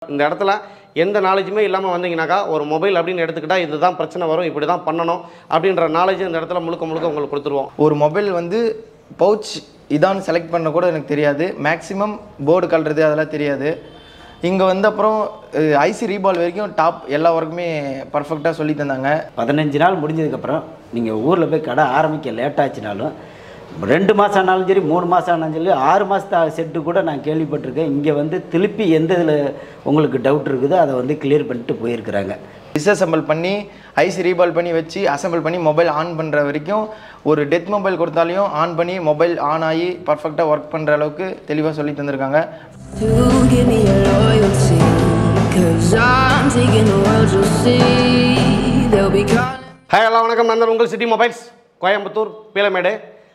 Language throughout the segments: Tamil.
இந்த இடத்துல எந்த நாலேஜுமே இல்லாமல் வந்தீங்கன்னாக்கா ஒரு மொபைல் அப்படின்னு எடுத்துக்கிட்டால் இதுதான் பிரச்சனை வரும் இப்படி தான் பண்ணணும் அப்படின்ற நாலேஜ் இந்த இடத்துல முழுக்க முழுக்க உங்களுக்கு கொடுத்துருவோம் ஒரு மொபைல் வந்து பவுச் இதான் செலக்ட் பண்ண கூட எனக்கு தெரியாது மேக்ஸிமம் போர்டு கலறது அதெல்லாம் தெரியாது இங்கே வந்து அப்புறம் ஐசி ரீபால் வரைக்கும் டாப் எல்லா ஒர்க்குமே பர்ஃபெக்டாக சொல்லி தந்தாங்க பதினஞ்சு நாள் முடிஞ்சதுக்கப்புறம் நீங்கள் ஊரில் போய் கடை ஆரம்பிக்க லேட் ஆச்சுனாலும் ரெண்டு மாதம் ஆனாலும் சரி மூணு மாதம் ஆனாலும் சரி ஆறு மாதத்து செட்டு கூட நான் கேள்விப்பட்டிருக்கேன் இங்கே வந்து திருப்பி எந்த இதில் உங்களுக்கு டவுட் இருக்குதோ அதை வந்து கிளியர் பண்ணிட்டு போயிருக்கிறாங்க டிஸ்அசம்பிள் பண்ணி ஐசி ரீபால் பண்ணி வச்சு அசம்பிள் பண்ணி மொபைல் ஆன் பண்ணுற வரைக்கும் ஒரு டெத் மொபைல் கொடுத்தாலையும் ஆன் பண்ணி மொபைல் ஆன் ஆகி பர்ஃபெக்டாக ஒர்க் பண்ணுற அளவுக்கு தெளிவாக சொல்லி தந்திருக்காங்க To give me your loyalty. Cause I'm taking the world, you'll see. They'll be calling. Hi எல்லாம் வணக்கம் நண்பர் உங்கள் சிட்டி மொபைல்ஸ் கோயம்புத்தூர் பீலமேடு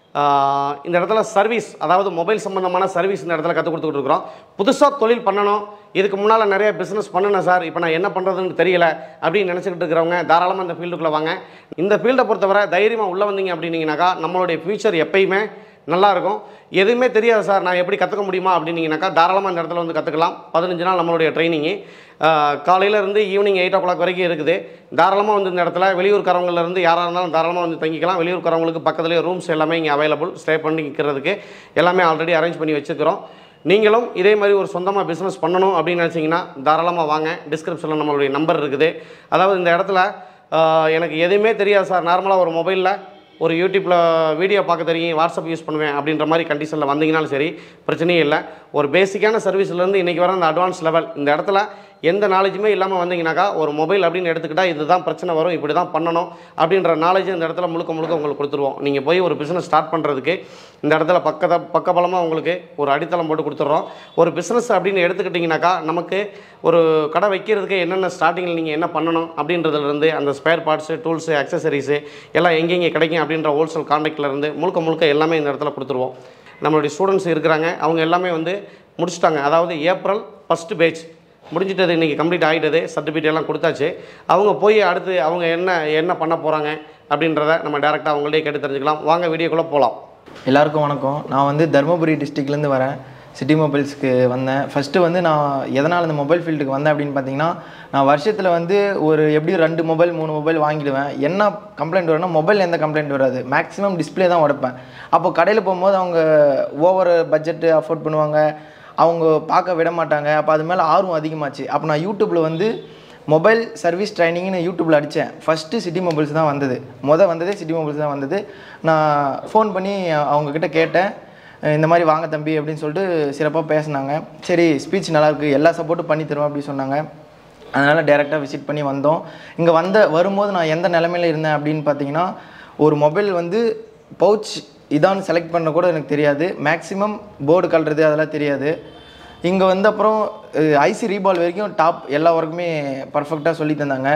ஆஹ் இந்த இடத்துல சர்வீஸ் அதாவது மொபைல் சம்மந்தமான சர்வீஸ் இந்த இடத்துல கற்றுக் கொடுத்துட்டு இருக்கிறோம் புதுசாக தொழில் பண்ணணும் இதுக்கு முன்னால் நிறைய பிஸ்னஸ் பண்ணணும் சார் இப்போ நான் என்ன பண்ணுறதுன்னு தெரியல அப்படின்னு நினச்சிக்கிட்டு இருக்கிறவங்க தாராளமாக இந்த ஃபீல்டுக்குள்ளே வாங்க இந்த ஃபீல்டை பொறுத்தவரை தைரியமாக உள்ளே வந்தீங்க அப்படின்னீங்கனாக்கா நம்மளுடைய ஃப்யூச்சர் எப்பயுமே நல்லா இருக்கும் எதுவுமே தெரியாது சார் நான் எப்படி கற்றுக்க முடியுமா அப்படின்னீங்கனாக்கா தாராளமாக இந்த இடத்துல வந்து கற்றுக்கலாம் பதினஞ்சு நாள் நம்மளுடைய ட்ரைனிங்கு காலையில இருந்து ஈவினிங் எயிட் ஓ கிளாக் வரைக்கும் இருக்குது தாராளமாக வந்து இந்த இடத்துல வெளியூர்காரவங்கள்ல இருந்து யாராக இருந்தாலும் தாராளமாக வந்து தங்கிக்கலாம் வெளியூர்காரவங்களுக்கு பக்கத்துலேயே ரூம்ஸ் எல்லாமே இங்கே அவைலபிள் ஸ்டே பண்ணிக்கிறதுக்கு எல்லாமே ஆல்ரெடி அரேஞ்ச் பண்ணி வச்சுக்கிறோம் நீங்களும் இதே மாதிரி ஒரு சொந்தமாக பிஸ்னஸ் பண்ணணும் அப்படின்னு நினச்சிங்கன்னா தாராளமாக வாங்க டிஸ்கிரிப்ஷனில் நம்மளுடைய நம்பர் இருக்குது அதாவது இந்த இடத்துல ஆஹ், எனக்கு எதுவுமே தெரியாது சார் நார்மலாக ஒரு மொபைலில் ஒரு யூடியூப்பில் வீடியோ பார்க்க தெரியும் வாட்ஸ்அப் யூஸ் பண்ணுவேன் அப்படின்ற மாதிரி கண்டிஷனில் வந்தீங்கனாலும் சரி பிரச்சனையே இல்லை ஒரு பேசிக்கான சர்வீஸ்லேருந்து இன்றைக்கி வர அந்த அட்வான்ஸ் லெவல் இந்த இடத்துல எந்த நாலேஜுமே இல்லாமல் வந்தீங்கன்னாக்கா ஒரு மொபைல் அப்படின்னு எடுத்துக்கிட்டால் இதுதான் பிரச்சனை வரும் இப்படி தான் பண்ணணும் அப்படின்ற நாலேஜ் இந்த இடத்துல முழுக்க முழுக்க உங்களுக்கு கொடுத்துருவோம் நீங்கள் போய் ஒரு பிஸ்னஸ் ஸ்டார்ட் பண்ணுறதுக்கு இந்த இடத்துல பக்கத பக்கபலமாக உங்களுக்கு ஒரு அடித்தளம் போட்டு கொடுத்துட்றோம் ஒரு பிஸ்னஸ் அப்படின்னு எடுத்துக்கிட்டிங்கனாக்கா நமக்கு ஒரு கடை வைக்கிறதுக்கு என்னென்ன ஸ்டார்டிங்கில் நீங்கள் என்ன பண்ணணும் அப்படின்றதுலேருந்து அந்த ஸ்பேர் பார்ட்ஸு டூல்ஸு அக்சசரிஸு எல்லாம் எங்கெங்கே கிடைக்கும் அப்படின்ற ஹோல்சேல் கான்டாக்ட்லேருந்து முழுக்க முழுக்க எல்லாமே இந்த இடத்துல கொடுத்துருவோம் நம்மளுடைய ஸ்டூடெண்ட்ஸ் இருக்கிறாங்க அவங்க எல்லாமே வந்து முடிச்சிட்டாங்க அதாவது ஏப்ரல் ஃபஸ்ட்டு பேட்ச் முடிஞ்சிட்டது இன்றைக்கி கம்ப்ளீட் ஆகிட்டது சர்டிஃபிகேட் எல்லாம் கொடுத்தாச்சு அவங்க போய் அடுத்து அவங்க என்ன என்ன பண்ண போகிறாங்க அப்படின்றத நம்ம டேரெக்டாக அவங்கள்டே கேட்டு தெரிஞ்சுக்கலாம் வாங்க வீடியோக்குள்ளே போகலாம் எல்லாருக்கும் வணக்கம் நான் வந்து தருமபுரி டிஸ்ட்ரிக்ட்லேருந்து வரேன் சிட்டி மொபைல்ஸ்க்கு வந்தேன் ஃபஸ்ட்டு வந்து நான் எதனால் இந்த மொபைல் ஃபீல்டுக்கு வந்தேன் அப்படின்னு பார்த்தீங்கன்னா நான் வருஷத்தில் வந்து ஒரு எப்படி ரெண்டு மொபைல் மூணு மொபைல் வாங்கிடுவேன் என்ன கம்ப்ளைண்ட் வரும்னா மொபைல் எந்த கம்ப்ளைண்ட் வராது மேக்ஸிமம் டிஸ்ப்ளே தான் உடைப்பேன் அப்போ கடையில் போகும்போது அவங்க ஓவர் பட்ஜெட்டு அஃபோர்ட் பண்ணுவாங்க அவங்க பார்க்க விட மாட்டாங்க அப்போ அது மேலே ஆர்வம் அதிகமாச்சு அப்போ நான் யூடியூப்பில் வந்து மொபைல் சர்வீஸ் ட்ரைனிங்னு யூடியூப்பில் அடித்தேன் ஃபஸ்ட்டு சிட்டி மொபைல்ஸ் தான் வந்தது மொதல் வந்ததே சிட்டி மொபைல்ஸ் தான் வந்தது நான் ஃபோன் பண்ணி அவங்கக்கிட்ட கேட்டேன் அஹ் இந்த மாதிரி வாங்க தம்பி அப்படின்னு சொல்லிட்டு சிறப்பாக பேசினாங்க சரி ஸ்பீச் நல்லாயிருக்கு எல்லா சப்போர்ட்டும் பண்ணி தருவோம் அப்படின்னு சொன்னாங்க அதனால் டேரெக்டாக விசிட் பண்ணி வந்தோம் இங்கே வந்த வரும்போது நான் எந்த நிலமையில இருந்தேன் அப்படின்னு பார்த்தீங்கன்னா ஒரு மொபைல் வந்து பவுச் இதான் செலக்ட் பண்ண கூட எனக்கு தெரியாது மேக்ஸிமம் போர்டு கலறது அதெல்லாம் தெரியாது இங்கே வந்து அப்புறம் ஐசி ரீபால் வரைக்கும் டாப் எல்லா ஒர்க்குமே பர்ஃபெக்டாக சொல்லி தந்தாங்க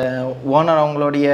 ஓனர் அவங்களுடைய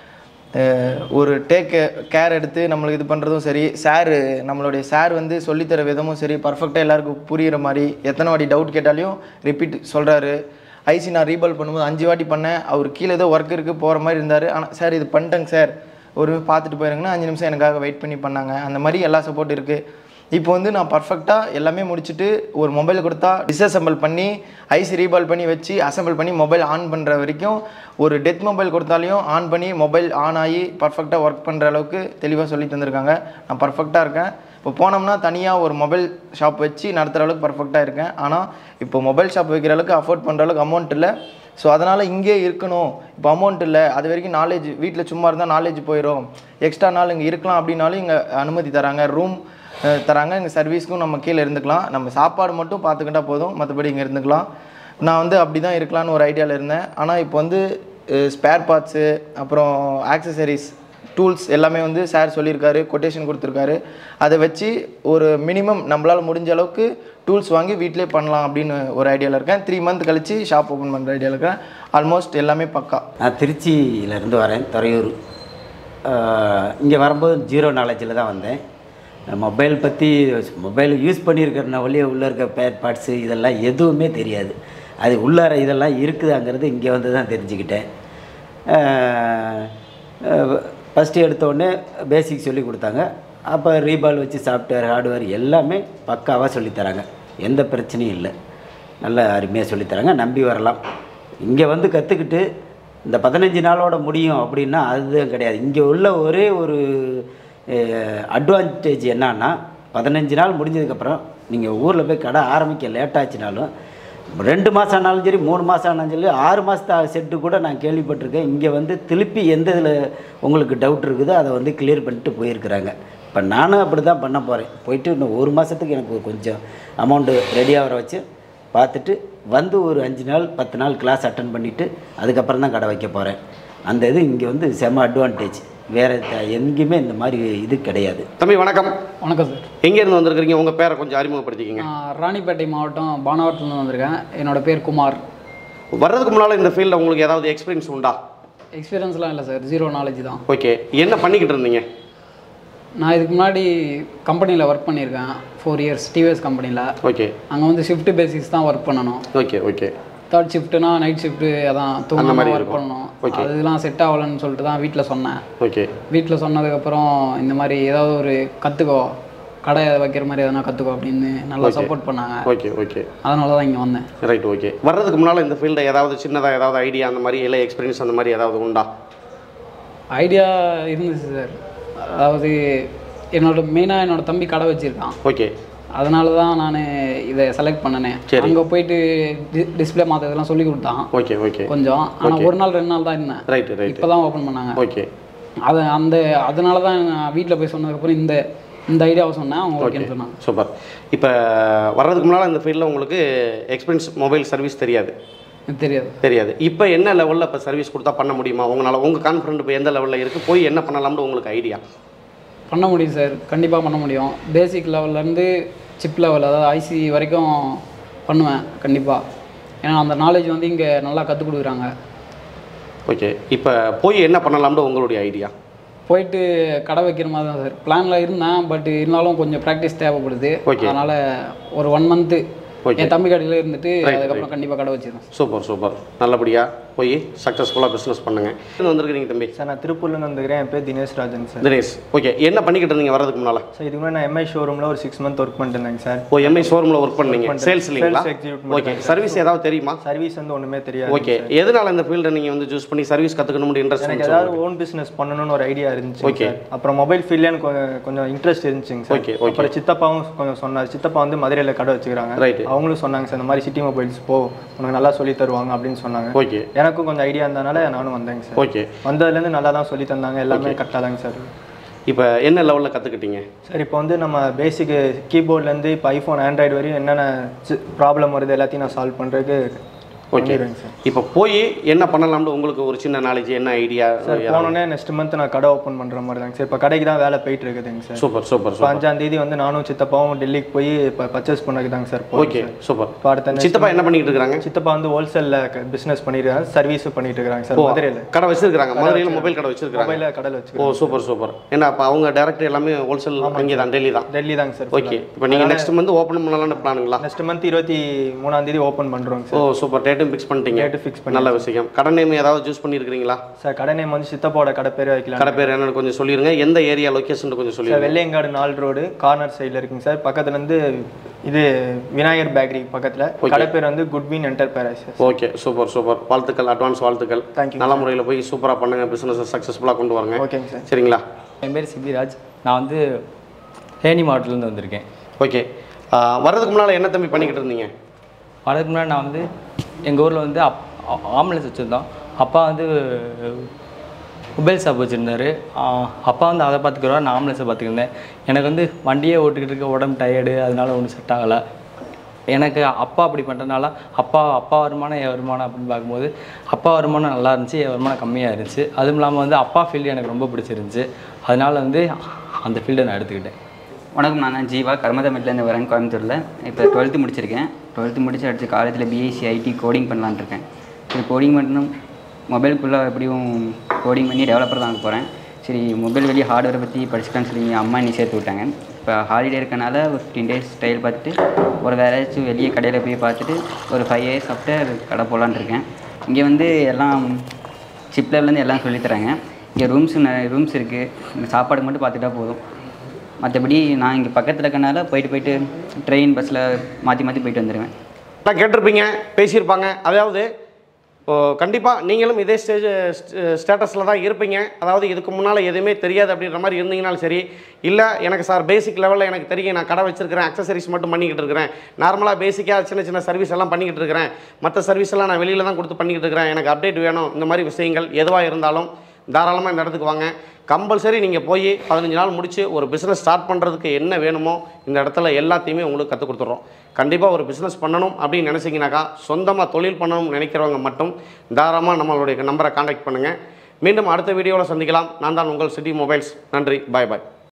அஹ், ஒரு டேக் கேர் எடுத்து நம்மளுக்கு இது பண்ணுறதும் சரி சார் நம்மளுடைய சார் வந்து சொல்லித்தர விதமும் சரி பர்ஃபெக்டாக எல்லாருக்கும் புரிகிற மாதிரி எத்தனை வாட்டி டவுட் கேட்டாலையும் ரிப்பீட் சொல்கிறாரு ஐசி நான் ரீபால் பண்ணும்போது அஞ்சு வாட்டி பண்ணேன் அவர் கீழே ஏதோ ஒர்க் இருக்குது போகிற மாதிரி இருந்தார் ஆனால் சார் இது பண்ணிட்டேங்க சார் ஒரு பார்த்துட்டு போயிருங்கன்னா அஞ்சு நிமிஷம் எனக்காக வெயிட் பண்ணி பண்ணாங்க அந்த மாதிரி எல்லா சப்போர்ட் இருக்குது இப்போ வந்து நான் பர்ஃபெக்டாக எல்லாமே முடிச்சுட்டு ஒரு மொபைல் கொடுத்தா டிஸ்அசம்பிள் பண்ணி ஐசி ரீபால் பண்ணி வச்சு அசம்பிள் பண்ணி மொபைல் ஆன் பண்ணுற வரைக்கும் ஒரு டெத் மொபைல் கொடுத்தாலையும் ஆன் பண்ணி மொபைல் ஆன் ஆகி பர்ஃபெக்டாக ஒர்க் பண்ணுற அளவுக்கு தெளிவாக சொல்லி தந்திருக்காங்க நான் பர்ஃபெக்டாக இருக்கேன் இப்போ போனோம்னா தனியாக ஒரு மொபைல் ஷாப் வச்சு நடத்துகிற அளவுக்கு பர்ஃபெக்டாக இருக்கேன் ஆனால் இப்போ மொபைல் ஷாப் வைக்கிற அளவுக்கு அஃபோர்ட் பண்ணுற அளவுக்கு அமௌண்ட் இல்லை ஸோ அதனால் இங்கே இருக்கணும் இப்போ அமௌண்ட் இல்லை அது வரைக்கும் நாலேஜ் வீட்டில் சும்மா இருந்தால் நாலேஜ் போயிடும் எக்ஸ்ட்ரா நாள் இங்கே இருக்கலாம் அப்படின்னாலும் இங்கே அனுமதி தராங்க ரூம் தராங்க இங்கே சர்வீஸ்க்கும் நம்ம கீழே இருந்துக்கலாம் நம்ம சாப்பாடு மட்டும் பார்த்துக்கிட்டா போதும் மற்றபடி இங்கே இருந்துக்கலாம் நான் வந்து அப்படி தான் இருக்கலாம்னு ஒரு ஐடியாவில் இருந்தேன் ஆனால் இப்போ வந்து ஸ்பேர் பார்ட்ஸு அப்புறம் ஆக்சசரிஸ் டூல்ஸ் எல்லாமே வந்து சார் சொல்லியிருக்காரு கொட்டேஷன் கொடுத்துருக்காரு அதை வச்சு ஒரு மினிமம் நம்மளால் முடிஞ்ச அளவுக்கு டூல்ஸ் வாங்கி வீட்டிலே பண்ணலாம் அப்படின்னு ஒரு ஐடியாவில் இருக்கேன் த்ரீ மந்த் கழித்து ஷாப் ஓப்பன் பண்ணுற ஐடியாவில் இருக்கேன் ஆல்மோஸ்ட் எல்லாமே பக்கா நான் திருச்சியிலேருந்து வரேன் துறையூர் இங்கே வரும்போது ஜீரோ நாலேஜில் தான் வந்தேன் மொபைல் பற்றி மொபைல் யூஸ் பண்ணியிருக்கிறன ஒழிய உள்ளே இருக்க பேட் பார்ட்ஸு இதெல்லாம் எதுவுமே தெரியாது அது உள்ளார இதெல்லாம் இருக்குதாங்கிறது இங்கே வந்து தான் தெரிஞ்சுக்கிட்டேன் ஃபஸ்ட்டு எடுத்தோடனே பேசிக் சொல்லி கொடுத்தாங்க அப்போ ரீபால் வச்சு சாஃப்ட்வேர் ஹார்ட்வேர் எல்லாமே பக்காவாக சொல்லித்தராங்க எந்த பிரச்சனையும் இல்லை நல்ல அருமையாக சொல்லித்தராங்க நம்பி வரலாம் இங்கே வந்து கற்றுக்கிட்டு இந்த பதினஞ்சு நாளோட முடியும் அப்படின்னா அதுதான் கிடையாது இங்கே உள்ள ஒரே ஒரு அட்வான்டேஜ் என்னன்னா பதினஞ்சு நாள் முடிஞ்சதுக்கப்புறம் நீங்கள் ஊரில் போய் கடை ஆரம்பிக்க லேட் ஆச்சுனாலும் ரெண்டு மாதம் ஆனாலும் சரி மூணு மாதம் ஆனாலும் சரி ஆறு மாதத்து செட்டு கூட நான் கேள்விப்பட்டிருக்கேன் இங்கே வந்து திருப்பி எந்த இதில் உங்களுக்கு டவுட் இருக்குதோ அதை வந்து கிளியர் பண்ணிட்டு போயிருக்கிறாங்க இப்போ நானும் அப்படி தான் பண்ண போகிறேன் போயிட்டு இன்னும் ஒரு மாதத்துக்கு எனக்கு கொஞ்சம் அமௌண்ட்டு ரெடி ஆகிற வச்சு பார்த்துட்டு வந்து ஒரு அஞ்சு நாள் பத்து நாள் கிளாஸ் அட்டன் பண்ணிவிட்டு அதுக்கப்புறம் தான் கடை வைக்க போகிறேன் அந்த இது இங்கே வந்து செம அட்வான்டேஜ் வேறு எங்கேயுமே இந்த மாதிரி இது கிடையாது தம்பி வணக்கம் வணக்கம் சார் எங்கேருந்து வந்திருக்கிறீங்க உங்கள் பேரை கொஞ்சம் அறிமுகப்படுத்திக்கிங்க நான் ராணிப்பேட்டை மாவட்டம் பானவரத்துலேருந்து வந்திருக்கேன் என்னோட பேர் குமார் வர்றதுக்கு முன்னால் இந்த ஃபீல்டில் உங்களுக்கு ஏதாவது எக்ஸ்பீரியன்ஸ் உண்டா எக்ஸ்பீரியன்ஸ்லாம் இல்லை சார் ஜீரோ நாலேஜ் தான் ஓகே என்ன பண்ணிக்கிட்டு இருந்தீங்க நான் இதுக்கு முன்னாடி கம்பெனியில் ஒர்க் பண்ணியிருக்கேன் ஃபோர் இயர்ஸ் டிவிஎஸ் கம்பெனியில் ஓகே அங்கே வந்து ஷிஃப்ட் பேசிக்ஸ் தான் ஒர்க் பண்ணணும் ஓகே ஓகே தேர்ட் ஷிஃப்ட்னா நைட் ஷிஃப்ட்டு அதான் அந்த தூங்காம மாதிரி ஒர்க் இருக்கும். பண்ணணும் Okay. அதெல்லாம் செட் ஆகலன்னு சொல்லிட்டு தான் வீட்டில் சொன்னேன் ஓகே வீட்டில் சொன்னதுக்கப்புறம் இந்த மாதிரி ஏதாவது ஒரு கற்றுக்கோ கடை வைக்கிற மாதிரி எதனா கற்றுக்கோ அப்படின்னு நல்லா Okay. சப்போர்ட் பண்ணாங்க ஓகே ஓகே அதனால தான் இங்கே வந்தேன் ரைட் ஓகே வர்றதுக்கு முன்னால் இந்த ஃபீல்டில் ஏதாவது சின்னதாக ஏதாவது ஐடியா அந்த மாதிரி இல்லை எக்ஸ்பீரியன்ஸ் அந்த மாதிரி ஏதாவது உண்டா ஐடியா இருந்துச்சு சார் அதாவது என்னோட மெயினாக என்னோட தம்பி கடை வச்சுருக்கான் ஓகே அதனால தான் நான் இதை செலக்ட் பண்ணினேன் சரி. அங்கே போயிட்டு டிஸ்பிளே மாற்றதெல்லாம் சொல்லி கொடுத்தான் ஓகே ஓகே கொஞ்சம் ஆனால் ஒரு நாள் ரெண்டு நாள் தான் இருந்தேன் ரைட்டு ரைட்டு இப்போ தான் ஓப்பன் பண்ணாங்க ஓகே அது அந்த அதனால தான் நான் வீட்டில் போய் சொன்னதுக்கப்புறம் இந்த இந்த ஐடியாவை சொன்னேன் அவங்க ஓகேன்னு சொன்னாங்க சூப்பர் இப்போ வர்றதுக்கு முன்னால் இந்த ஃபீல்டில் உங்களுக்கு எக்ஸ்பீரியன்ஸ் மொபைல் சர்வீஸ் தெரியாது எனக்கு தெரியாது தெரியாது இப்போ என்ன லெவலில் இப்போ சர்வீஸ் கொடுத்தா பண்ண முடியுமா உங்களால் உங்கள் கான்ஃபிடென்ட் இப்போ எந்த லெவலில் இருக்குது போய் என்ன பண்ணலாம்னு உங்களுக்கு ஐடியா பண்ண முடியும் சார் கண்டிப்பாக பண்ண முடியும் பேசிக் லெவல்லேருந்து சிப் லெவல் அதாவது ஐசி வரைக்கும் பண்ணுவேன் கண்டிப்பாக ஏன்னா அந்த நாலேஜ் வந்து இங்கே நல்லா கற்றுக் கொடுக்குறாங்க ஓகே இப்போ போய் என்ன பண்ணலாம்னு உங்களுடைய ஐடியா போயிட்டு கடை வைக்கிற மாதிரி தான் சார் பிளானில் இருந்தேன் பட் இருந்தாலும் கொஞ்சம் ப்ராக்டிஸ் தேவைப்படுது Okay. அதனால் ஒரு ஒன் மந்த்து Okay. என் தம்பி கடையில் இருந்துட்டு Right, அதுக்கப்புறம் கண்டிப்பாக கடை வச்சிருந்தேன் சூப்பர் சூப்பர் நல்லபடியாக போய் சக்ஸஸ்ஃபுல்லாக பிஸ்னஸ் பண்ணுங்கள் எங்க வந்திருக்கிறீங்க தம்பி சார் நான் திருப்பூர்லேருந்து வந்துக்கிறேன் என் பேர் தினேஷ் ராஜன் சார் தினேஷ் ஓகே என்ன பண்ணிக்கிட்டு இருந்தீங்க வரதுக்கு முன்னால் சார் இதுக்கு முன்னாடி நான் எம்ஐ ஷோரூமில் ஒரு சிக்ஸ் மந்த் ஒர்க் பண்ணிட்டு இருந்தேங்க சார் ஓ எம்ஐ ஷோரூமில் ஒர்க் பண்ணீங்க பண்ணேன். சேல்ஸ் இல்லைங்களா Sales executive ஓகே சர்வீஸ் ஏதாவது தெரியுமா சர்வீஸ் வந்து ஒன்றுமே தெரியாது ஓகே எதனால இந்த ஃபீல்டை நீங்கள் வந்து சூஸ் பண்ணி சர்வீஸ் கற்றுக்கணும்னு எனக்கு இன்ட்ரெஸ்ட் ஏதாவது ஓன் பிஸ்னஸ் பண்ணணும்னு ஒரு ஐடியா இருந்துச்சு Okay. சார் அப்புறம் மொபைல் ஃபீல்ட்ல எனக்கு கொஞ்சம் கொஞ்சம் இன்ட்ரெஸ்ட் இருந்துச்சுங்க சார் Okay, okay. அப்புறம் சித்தப்பாவும் கொஞ்சம் சொன்னார் சித்தப்பா வந்து மதுரையில் கடை வச்சுக்கிறாங்க Right. அவங்களும் சொன்னாங்க சார் இந்த மாதிரி சிட்டி மொபைல்ஸ் போ உனக்கு நல்லா சொல்லி தருவாங்க அப்படின்னு சொன்னாங்க ஓகே எனக்கும் கொஞ்சம் ஐடியா இருந்தனால நானும் வந்தேங்க சார் ஓகே வந்ததுலேருந்து நல்லா தான் சொல்லி தந்தாங்க எல்லாமே கரெக்டாக தாங்க சார் இப்போ என்ன லெவலில் கற்றுக்கிட்டீங்க சார் இப்போ வந்து நம்ம பேசிக் கீபோர்ட்லேருந்து இப்போ ஐஃபோன் ஆண்ட்ராய்டு வரையும் என்னென்ன ப்ராப்ளம் வருது எல்லாத்தையும் நான் சால்வ் பண்ணுறதுக்கு ஓகே பண்ணிடுவேங்க சார் இப்போ போய் என்ன பண்ணலாம்னு உங்களுக்கு ஒரு சின்ன நாலேஜ் என்ன ஐடியா சார் போனோடனே நெக்ஸ்ட் மந்த் நான் கடை ஓப்பன் பண்ணுற மாதிரி தாங்க சார் இப்போ கடைக்கு தான் வேலை போயிட்டு இருக்குதுங்க சார் சூப்பர் சூப்பர் இப்போ சூப்பர் அஞ்சாம் தேதி வந்து நானும் சித்தப்பாவும் டெல்லிக்கு போய் இப்போ பர்ச்சேஸ் பண்ணதுக்கு தாங்க சார் போகிறோம் ஓகே சூப்பர் இப்போ அடுத்த next சித்தப்பா என்ன பண்ணிட்டு இருக்காங்க சித்தப்பா வந்து ஹோல்சேலில் பிஸ்னஸ் பண்ணிருக்காங்க சர்வீஸும் பண்ணிட்டு இருக்காங்க சார் மதுரையில் கடை வச்சிருக்காங்க மதுரையில் மொபைல் கடை வச்சிருக்காங்க மொபைலில் கடல் ஓ வச்சுக்கிறோம் சூப்பர் சூப்பர் ஏன்னா அப்போ அவங்க டேரக்ட் எல்லாமே ஹோல்சேல் அங்கே தான் டெல்லி தான் டெல்லி தாங்க சார் ஓகே இப்போ நீங்கள் நெக்ஸ்ட் மந்த் ஓப்பன் பண்ணலாம்னு பிளானுங்களா நெக்ஸ்ட் மந்த் இருபத்தி மூணாம் தேதி ஓப்பன் பண்ணுறோங்க ஓ சார் சூப்பர் டேட்டும் ஃபிக்ஸ் பண்ணிட்டீங்க Date fix பண்ணி- நல்ல விஷயம் கடை நேம் ஏதாவது சூஸ் பண்ணியிருக்கிறீங்களா சார் கடை நேம் வந்து சித்தப்பாவோட கடை பேர் வைக்கலாம் கடை பேர் என்னன்னு கொஞ்சம் சொல்லிருங்க எந்த ஏரியா லொக்கேஷன் கொஞ்சம் சார் சொல்லிருங்க வெள்ளையங்காடு நால் ரோடு கார்னர் சைடில் இருக்குங்க சார் பக்கத்துல இருந்து இது விநாயகர் பேக்கரி பக்கத்தில் கடை பேர் வந்து Goodwin enterprise okay super super வாழ்த்துக்கள் அட்வான்ஸ் வாழ்த்துக்கள் Thank you, நல்ல முறையில் போய் சூப்பராக பண்ணுங்க பிஸ்னஸ் சக்ஸஸ்ஃபுல்லாக கொண்டு வரங்க ஓகேங்க சார் சரிங்களா என் பேர் சிபிராஜ் நான் வந்து தேனி மாவட்டத்துலேருந்து வந்திருக்கேன் ஓகே வர்றதுக்கு முன்னால் என்ன தம்பி பண்ணிக்கிட்டு இருந்தீங்க வரதுக்கு முன்னாடி நான் வந்து எங்கள் ஊரில் வந்து அப் ஆம்புலன்ஸ் வச்சுருந்தோம் அப்பா வந்து மொபைல் ஷாப் வச்சுருந்தாரு அப்பா வந்து அதை பார்த்துக்கிறோம் நான் ஆம்புலன்ஸை பார்த்துக்கிருந்தேன் எனக்கு வந்து வண்டியே ஓட்டிக்கிட்டு இருக்க உடம்பு டயர்டு அதனால ஒன்றும் செட் ஆகலை எனக்கு அப்பா அப்படி பண்ணுறதுனால அப்பா அப்பா வருமானம் என் வருமானம் அப்படின்னு பார்க்கும்போது அப்பா வருமானம் நல்லா இருந்துச்சு என் வருமானம் கம்மியாக இருந்துச்சு அதுவும் இல்லாமல் வந்து அப்பா ஃபீல்டு எனக்கு ரொம்ப பிடிச்சிருந்துச்சு அதனால வந்து அந்த ஃபீல்டை நான் எடுத்துக்கிட்டேன் வணக்கம் நான் தான் ஜீவா கர்மதமிட்லேருந்து வரேன் கோயம்புத்தூரில் இப்போ டுவெல்த்து முடிச்சிருக்கேன் டுவெல்த்து முடிச்சு அடுத்து காலேஜில் பிஎஸ்சி ஐடி கோடிங் பண்ணலான்னு இருக்கேன் சரி கோடிங் பண்ணணும் மொபைலுக்குள்ளே எப்படியும் கோடிங் பண்ணி டெவலப்பர் தான் போகிறேன் சரி மொபைல் வெளியே ஹார்ட்வேரை பற்றி படிச்சுக்கலாம்னு சொல்லி எங்கள் அம்மா என்னை சேர்த்து விட்டாங்க இப்போ ஹாலிடே இருக்கனால ஒரு ஃபிஃப்டீன் டேஸ் ட்ரையல் பார்த்துட்டு ஒரு வேற ஏதாச்சும் வெளியே கடையில் போய் பார்த்துட்டு ஒரு ஃபைவ் இயர்ஸ் ஆஃப்டர் கடை போகலான்னு இருக்கேன் இங்கே வந்து எல்லாம் சிப்லர்லேருந்து எல்லாம் சொல்லித் தராங்க இங்கே ரூம்ஸ் ரூம்ஸ் இருக்குது இங்கே சாப்பாடு மட்டும் பார்த்துட்டா போதும் மற்றபடி நான் இங்கே பக்கத்தில் இருக்கனால போயிட்டு போயிட்டு ட்ரெயின் பஸ்ஸில் மாற்றி மாற்றி போயிட்டு வந்துடுவேன் நான் கேட்டிருப்பீங்க பேசியிருப்பாங்க அதாவது கண்டிப்பாக நீங்களும் இதே ஸ்டேஜ் ஸ்டேட்டஸில் தான் இருப்பீங்க அதாவது இதுக்கு முன்னால் எதுவுமே தெரியாது அப்படின்ற மாதிரி இருந்தீங்கனாலும் சரி இல்லை எனக்கு சார் பேசிக் லெவலில் எனக்கு தெரியும் நான் கடை வச்சிருக்கிறேன் அக்சசரிஸ் மட்டும் பண்ணிக்கிட்டு இருக்கிறேன் நார்மலாக பேசிக்காக சின்ன சின்ன சர்வீஸ் எல்லாம் பண்ணிக்கிட்டு இருக்கிறேன் மற்ற சர்வீஸ் எல்லாம் நான் வெளியில் தான் கொடுத்து பண்ணிக்கிட்டு இருக்கிறேன் எனக்கு அப்டேட் வேணும் இந்த மாதிரி விஷயங்கள் எதுவாக இருந்தாலும் தாராளமாக இந்த இடத்துக்கு வாங்க கம்பல்சரி நீங்கள் போய் பதினஞ்சு நாள் முடித்து ஒரு பிஸ்னஸ் ஸ்டார்ட் பண்ணுறதுக்கு என்ன வேணுமோ இந்த இடத்துல எல்லாத்தையுமே உங்களுக்கு கற்றுக் கொடுத்துட்றோம் கண்டிப்பாக ஒரு பிஸ்னஸ் பண்ணணும் அப்படின்னு நினச்சிங்கனாக்கா சொந்தமாக தொழில் பண்ணணும்னு நினைக்கிறவங்க மட்டும் தாராளமாக நம்மளுடைய நம்பரை காண்டாக்ட் பண்ணுங்கள் மீண்டும் அடுத்த வீடியோவில் சந்திக்கலாம் நான் தான் உங்கள் சிட்டி மொபைல்ஸ் நன்றி பாய் பாய்